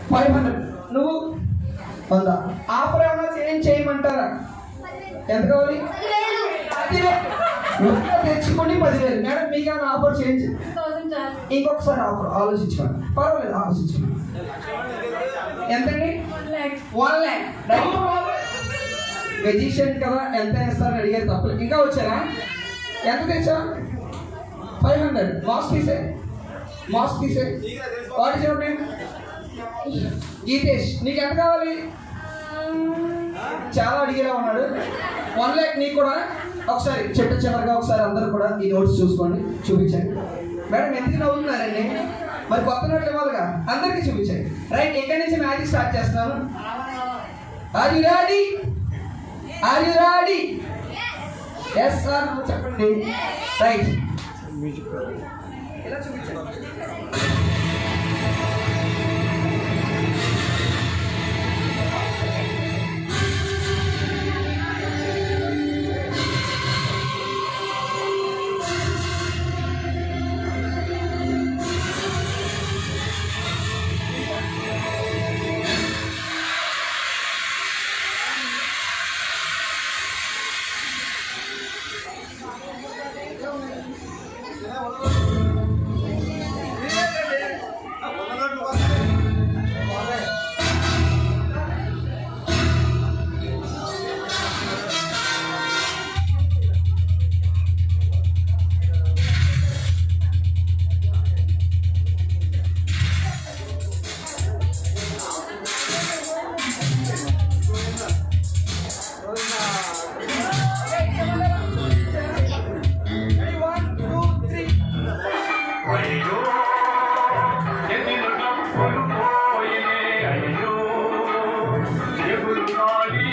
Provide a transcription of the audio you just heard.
Five hundred నువ్వు వంద offer ఏమైనా చేంజ్ చేయమంటారా ఎంత కావాలి పదివేలు. ఇంకా తెచ్చుకోండి పదివేలు మేడం మీకు ఏమైనా ఆఫర్ చేంజ్ థౌసండ్ చాలు ఇంకొకసారి ఆఫర్ ఆలోచించుకోండి పర్వాలేదు ఆలోచించుకోండి ఎంతండి one lakh one lakh magician కదా ఎంత వేస్తారని అడిగారు తప్పలేదు ఇంకా వచ్చారా ఎంత తెచ్చా ఫైవ్ హండ్రెడ్ మాస్క్ తీసే మాస్క్ తీసే what is your name Geetesh నీకు ఎంత కావాలి చాలా అడిగేలా ఉన్నాడు వన్ ల్యాక్ నీకు కూడా ఒకసారి చెట్టు చివరిగా ఒకసారి అందరూ కూడా ఈ నోట్స్ చూసుకోండి చూపించండి మేడం ఎందుకు నవ్వుతున్నారండి మరి కొత్త నోట్లు ఇవ్వాలిగా అందరికీ చూపించండి రైట్ ఇక్కడి నుంచి మ్యాజిక్ స్టార్ట్ చేస్తున్నాను are you ready are you ready yes sir చెప్పండి రైట్ ఇలా చూపించండి అయ్యో ఎన్ని డబ్బులు పోయినే అయ్యో జేబులు ఖాళీ